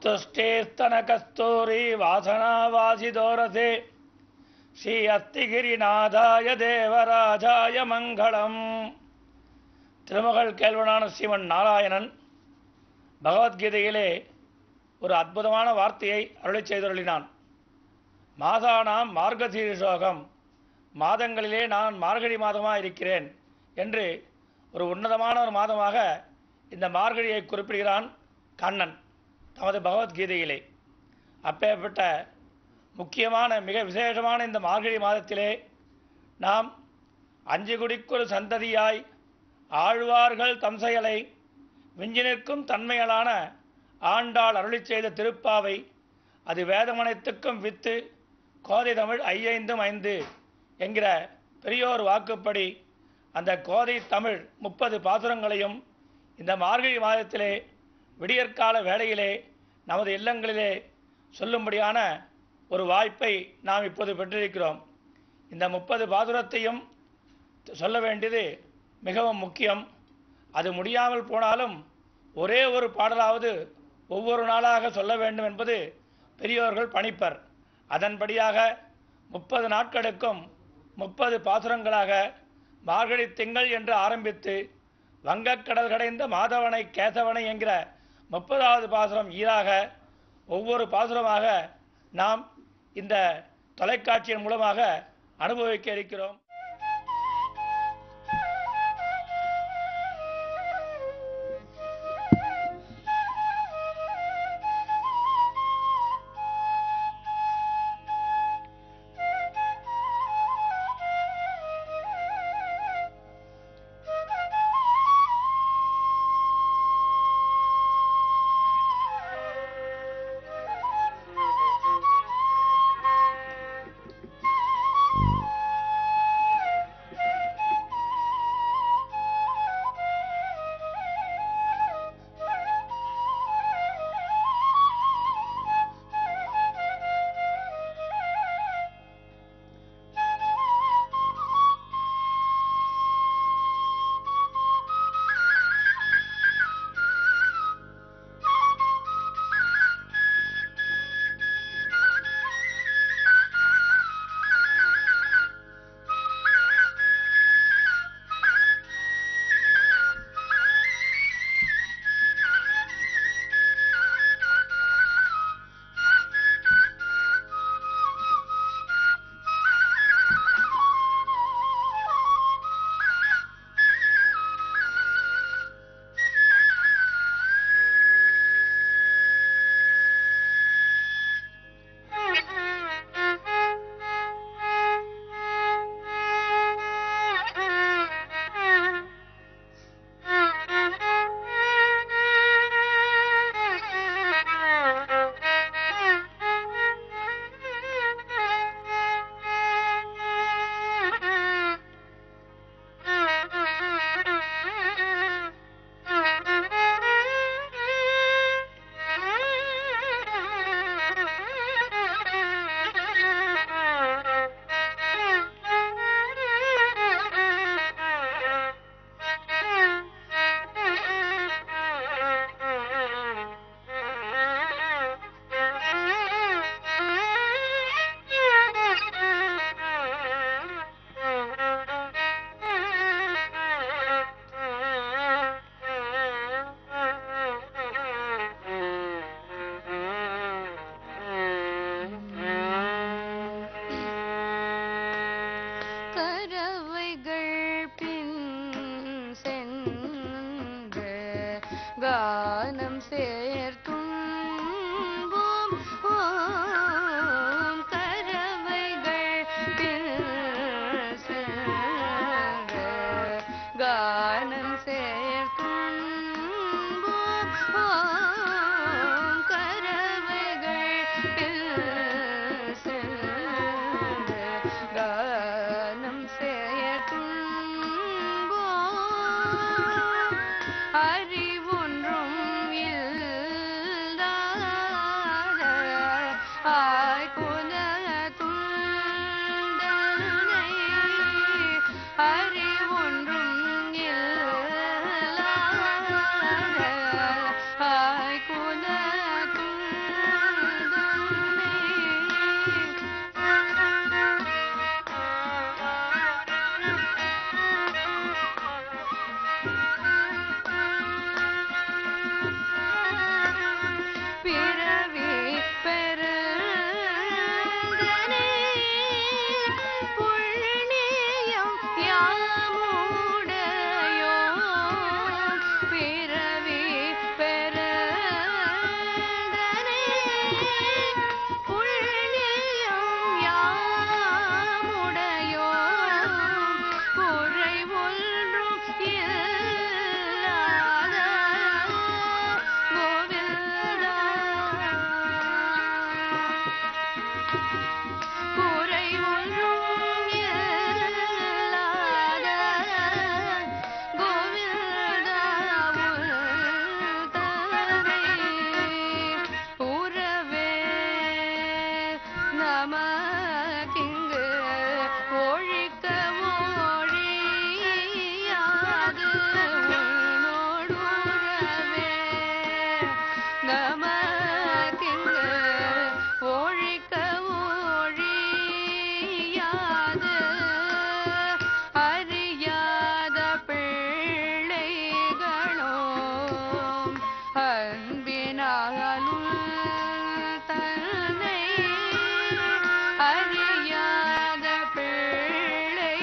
துஷ்டேஸ்தனகஸ்தூரி வாசனாவாசிதோரசே ஸ்ரீ அஸ்திகிரிநாதாய தேவராஜாய மங்களம் திருமகள் கேள்வனான ஸ்ரீமன் நாராயணன் பகவத்கீதையிலே ஒரு அற்புதமான வார்த்தையை அருளை செய்தருளினான் மாதானாம் மார்கசீரிஷோகம் மாதங்களிலே நான் மார்கழி மாதமாக இருக்கிறேன் என்று ஒரு உன்னதமான ஒரு மாதமாக இந்த மார்கழியை குறிப்பிடுகிறான் கண்ணன் தமது பகவத்கீதையிலே அப்பேற்பட்ட முக்கியமான மிக விசேஷமான இந்த மார்கழி மாதத்திலே நாம் அஞ்சு குடிக்கொரு சந்ததியாய் ஆழ்வார்கள் தம் செயலை விஞ்சி நிற்கும் தன்மையலான ஆண்டாள் அருளிச் செய்த திருப்பாவை அது வேதமனைத்துக்கும் வித்து கோதை தமிழ் ஐயைந்தும் ஐந்து என்கிற பெரியோர் வாக்குப்படி அந்த கோதை தமிழ் முப்பது பாசுரங்களையும் இந்த மார்கழி மாதத்திலே விடியற்கால வேளையிலே நமது இல்லங்களிலே சொல்லும்படியான ஒரு வாய்ப்பை நாம் இப்போது பெற்றிருக்கிறோம் இந்த முப்பது பாசுரத்தையும் சொல்ல வேண்டியது மிகவும் முக்கியம் அது முடியாமல் போனாலும் ஒரே ஒரு பாடலாவது ஒவ்வொரு நாளாக சொல்ல வேண்டும் என்பது பெரியோர்கள் பணிப்பர் அதன்படியாக முப்பது நாட்களுக்கும் முப்பது பாசுரங்களாக மார்கழி திங்கள் என்று ஆரம்பித்து வங்கக்கடல் கடைந்த மாதவனை கேசவனை என்கிற முப்பதாவது பாசுரம் ஈராக ஒவ்வொரு பாசுரமாக நாம் இந்த தொலைக்காட்சியின் மூலமாக அனுபவிக்க இருக்கிறோம்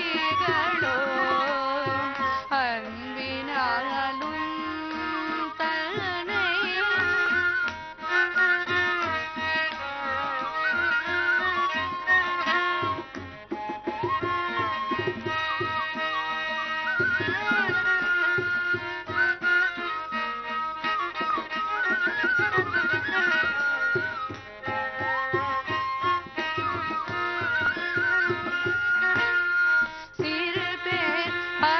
அடிகளோ அன்பினாலும் தன்னை சிறு பேர்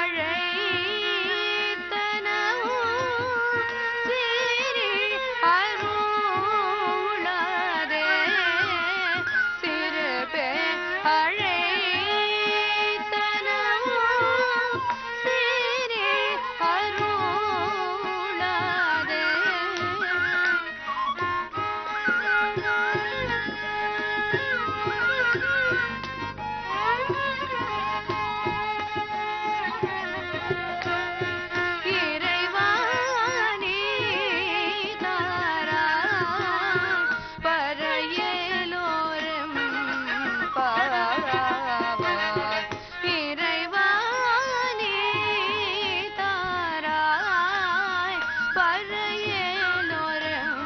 அழைத்தனவும் சிறி அருளாதே சிறு பேர் அழைத்தனவும் சிறி அருளாதே இறைவானே தாரா பரையலோரம் பாராவார் இறைவானே தாராய் பரையலோரம்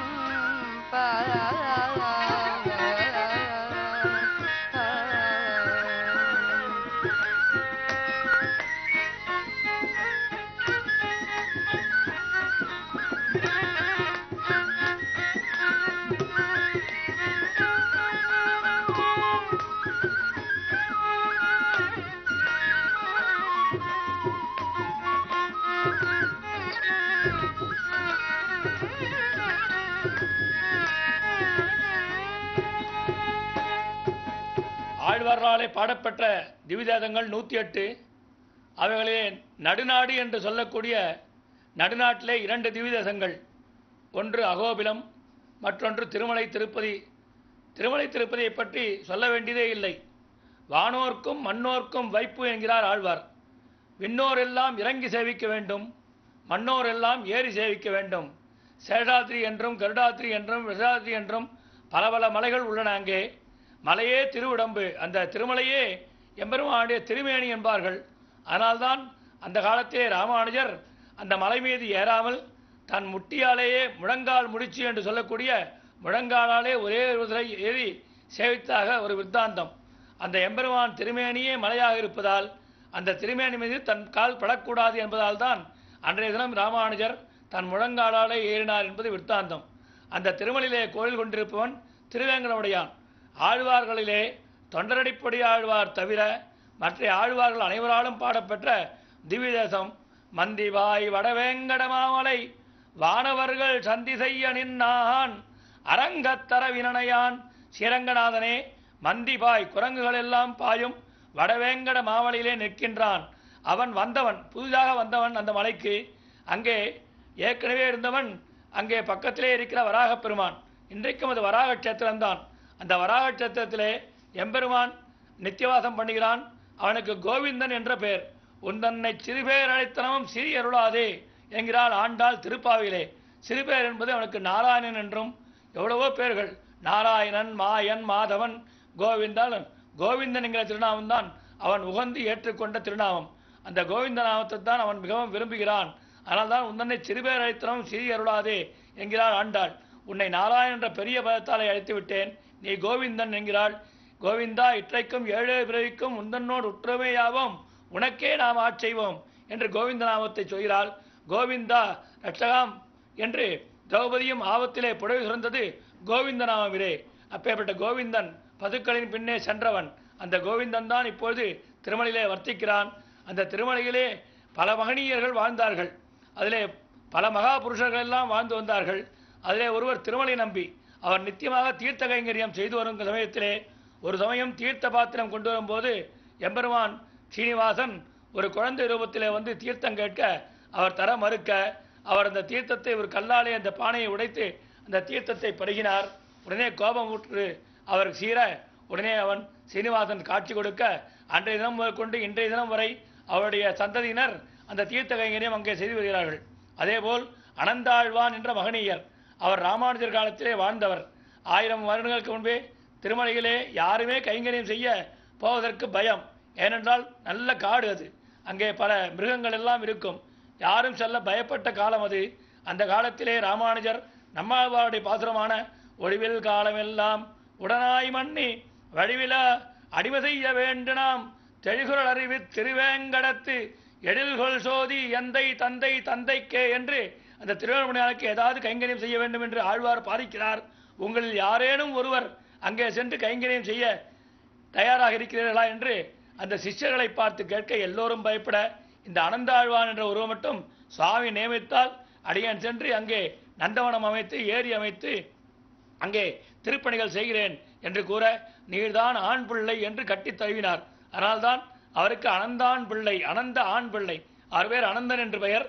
பாராவார் ஆழ்வார்களாலே பாடப்பெற்ற திவிதேதங்கள் நூற்றி எட்டு அவைகளே நடுநாடு என்று சொல்லக்கூடிய நடுநாட்டிலே இரண்டு திவிதேசங்கள் ஒன்று அகோபிலம் மற்றொன்று திருமலை திருப்பதி திருமலை திருப்பதியை பற்றி சொல்ல வேண்டியதே இல்லை வானோர்க்கும் மண்ணோர்க்கும் வைப்பு என்கிறார் ஆழ்வார் விண்ணோர் எல்லாம் இறங்கி சேவிக்க வேண்டும் மண்ணோர் எல்லாம் ஏறி சேவிக்க வேண்டும் சேஷாத்ரி என்றும் கருடாத்ரி என்றும் விஷாத்ரி என்றும் பல பல மலைகள் உள்ளன அங்கே மலையே திருவிடம்பு அந்த திருமலையே எம்பெருமானுடைய திருமேனி என்பார்கள் அதனால்தான் அந்த காலத்திலே ராமானுஜர் அந்த மலை மீது ஏறாமல் தன் முட்டியாலேயே முழங்கால் முடிச்சு என்று சொல்லக்கூடிய முழங்காலாலே ஒரே ஒரு தடவை ஏறி சேவித்தாக ஒரு வித்தாந்தம் அந்த எம்பெருமான் திருமேனியே மலையாக இருப்பதால் அந்த திருமேனி மீது தன் கால் படக்கூடாது என்பதால் தான் அன்றைய தினம் ராமானுஜர் தன் முழங்காலாலே ஏறினார் என்பது விற்த்தாந்தம் அந்த திருமலிலே கோயில் கொண்டிருப்பவன் திருவேங்கடமுடையான் ஆழ்வார்களிலே தொண்டரடிப்படி ஆழ்வார் தவிர மற்ற ஆழ்வார்கள் அனைவராலும் பாடப்பெற்ற திவ்யதேசம் மந்திவாய் வடவேங்கட மாமலை வானவர்கள் சந்தி செய்ய நின்னான் அரங்கத்தர வினனையான் ஸ்ரீரங்கநாதனே மந்திபாய் குரங்குகள் எல்லாம் பாயும் வடவேங்கட மாவலிலே நிற்கின்றான் அவன் வந்தவன் புதிதாக வந்தவன் அந்த மலைக்கு அங்கே ஏற்கனவே இருந்தவன் அங்கே பக்கத்திலே இருக்கிற வராகப் பெருமான் இன்றைக்கும் அது வராக கஷேத்திரம்தான் அந்த வராக கஷேத்திரத்திலே எம்பெருமான் நித்தியவாசம் பண்ணுகிறான் அவனுக்கு கோவிந்தன் என்ற பெயர் உந்தன்னை சிறுபேர் அழைத்தனமும் சிறி அருளாதே என்கிறாள் ஆண்டாள் திருப்பாவிலே சிறுபேர் என்பது அவனுக்கு நாராயணன் என்றும் எவ்வளவோ பேர்கள் நாராயணன் மாயன் மாதவன் கோவிந்தால் கோவிந்தன் என்கிற திருநாமம் தான் அவன் உகந்து ஏற்றுக்கொண்ட திருநாமம் அந்த கோவிந்த நாமத்தை தான் அவன் மிகவும் விரும்புகிறான் அதனால்தான் உந்தன்னை சிறுபேர் அழைத்தனமும் சிறி அருளாதே என்கிறாள் ஆண்டாள் உன்னை நாராயணன் என்ற பெரிய பதத்தாலே அழைத்து விட்டேன் நீ கோவிந்தன் என்கிறாள் கோவிந்தா இற்றைக்கும் ஏழே பிறவிக்கும் உந்தன்னோடு உற்றமையாவோம் உனக்கே நாம் ஆட்செய்வோம் என்று கோவிந்த நாமத்தை சொல்கிறாள் கோவிந்தா ரட்சகாம் என்று திரௌபதியும் ஆபத்திலே புடவை சுரந்தது கோவிந்த நாமவிலே அப்பேற்பட்ட கோவிந்தன் பதுக்களின் பின்னே சென்றவன் அந்த கோவிந்தன் தான் இப்பொழுது திருமலையிலே வர்த்திக்கிறான் அந்த திருமலையிலே பல மகனீயர்கள் வாழ்ந்தார்கள் அதிலே பல மகா புருஷர்கள் எல்லாம் வாழ்ந்து வந்தார்கள் அதிலே ஒருவர் திருமலை நம்பி அவர் நித்தியமாக தீர்த்த கைங்கரியம் செய்து வரும் சமயத்திலே ஒரு சமயம் தீர்த்த பாத்திரம் கொண்டு வரும்போது எம்பெருமான் சீனிவாசன் ஒரு குழந்தை ரூபத்திலே வந்து தீர்த்தம் கேட்க அவர் தர மறுக்க அவர் அந்த தீர்த்தத்தை ஒரு கல்லாலே அந்த பானையை உடைத்து அந்த தீர்த்தத்தை பருகினார் உடனே கோபம் ஊற்று அவர் சீர உடனே அவன் சீனிவாசன் காட்சி கொடுக்க அன்றைய தினம் முதற்கொண்டு இன்றைய தினம் வரை அவருடைய சந்ததியினர் அந்த தீர்த்த கைங்கரியம் அங்கே செய்து வருகிறார்கள் அதேபோல் அனந்தாழ்வான் என்ற மகனீயர் அவர் ராமானுஜர் காலத்திலே வாழ்ந்தவர் ஆயிரம் வருடங்களுக்கு முன்பே திருமலையிலே யாருமே கைங்கரியம் செய்ய போவதற்கு பயம் ஏனென்றால் நல்ல காடு அது அங்கே பல மிருகங்கள் எல்லாம் இருக்கும் யாரும் செல்ல பயப்பட்ட காலம் அது அந்த காலத்திலே ராமானுஜர் நம்மாழ்வாருடைய பாசுரமான ஒளிவில் காலமெல்லாம் உடனாய் மன்னி வடிவில அடிமை செய்ய வேண்டு நாம் தெளிகுரல் அறிவி திருவேங்கடத்து எழில்கொள் சோதி எந்தை தந்தை தந்தைக்கே என்று அந்த திருவேணமணியானுக்கு ஏதாவது கைங்கரியம் செய்ய வேண்டும் என்று ஆழ்வார் பாதிக்கிறார் உங்களில் யாரேனும் ஒருவர் அங்கே சென்று கைங்கரியம் செய்ய தயாராக இருக்கிறீர்களா என்று அந்த சிஷ்யர்களை பார்த்து கேட்க எல்லோரும் பயப்பட இந்த அனந்தாழ்வான் என்ற ஒருவர் மட்டும் சுவாமி நியமித்தால் அடியேன் சென்று அங்கே நந்தவனம் அமைத்து ஏரி அமைத்து அங்கே திருப்பணிகள் செய்கிறேன் என்று கூற நீர்தான் ஆண் பிள்ளை என்று கட்டித் தழுவினார் அதனால்தான் அவருக்கு அனந்தான் பிள்ளை அனந்த ஆண் பிள்ளை அவர் பேர் அனந்தன் என்று பெயர்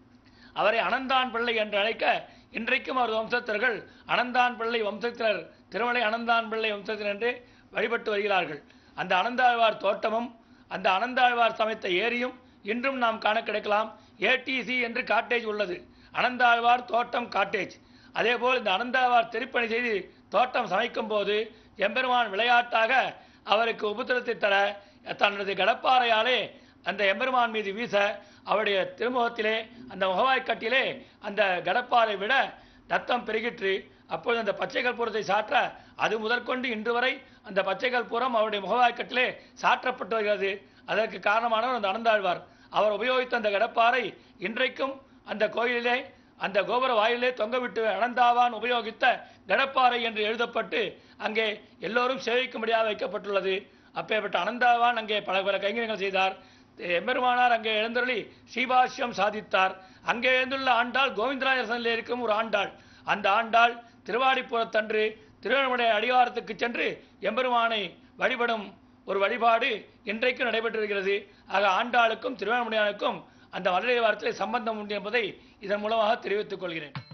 அவரை அனந்தான் பிள்ளை என்று அழைக்க இன்றைக்கும் அவர் வம்சத்தினர்கள் அனந்தான் பிள்ளை வம்சத்தினர் திருமலை அனந்தான் பிள்ளை வம்சத்தினர் என்று வழிபட்டு வருகிறார்கள் அந்த அனந்தாழ்வார் தோட்டமும் அந்த அனந்தாழ்வார் சமைத்த ஏரியும் இன்றும் நாம் காண கிடைக்கலாம் ஏடிசி என்று காட்டேஜ் உள்ளது அனந்தாழ்வார் தோட்டம் காட்டேஜ் அதேபோல் இந்த அனந்தாழ்வார் திருப்பணி செய்து தோட்டம் சமைக்கும் போது எம்பெருமான் விளையாட்டாக அவருக்கு உபத்திரத்தை தர தனது கடப்பாறையாலே அந்த எம்பெருமான் மீது வீச அவருடைய திருமுகத்திலே அந்த முகவாய்க்கட்டிலே அந்த கடப்பாறை விட ரத்தம் பெருகிற்று அப்பொழுது அந்த பச்சை கற்பூரத்தை சாற்ற அது முதற்கொண்டு இன்று வரை அந்த பச்சை கற்பூரம் அவருடைய முகவாய்க்கட்டிலே சாற்றப்பட்டு வருகிறது அதற்கு காரணமானவர் அந்த அனந்தாழ்வார் அவர் உபயோகித்த அந்த கடப்பாறை இன்றைக்கும் அந்த கோயிலிலே அந்த கோபுர வாயிலே தொங்கவிட்டு அனந்தாவான் உபயோகித்த கடப்பாறை என்று எழுதப்பட்டு அங்கே எல்லோரும் சேவிக்கும்படியாக வைக்கப்பட்டுள்ளது அப்பேற்பட்ட அனந்தாவான் அங்கே பல பல கைங்கரியங்கள் செய்தார் எம்பெருமானார் அங்கே எழுந்தருளி ஸ்ரீபாஷ்யம் சாதித்தார் அங்கே எழுந்துள்ள ஆண்டாள் கோவிந்தராஜனில் இருக்கும் ஒரு ஆண்டாள் அந்த ஆண்டாள் திருவாடிப்புறத்தன்று திருவண்ணாமலை அடிவாரத்துக்கு சென்று எம்பெருமானை வழிபடும் ஒரு வழிபாடு இன்றைக்கும் நடைபெற்றிருக்கிறது ஆக ஆண்டாளுக்கும் திருவண்ணாமலையானுக்கும் அந்த மதுரை வாரத்திலே சம்பந்தம் உண்டு என்பதை இதன் மூலமாக தெரிவித்துக் கொள்கிறேன்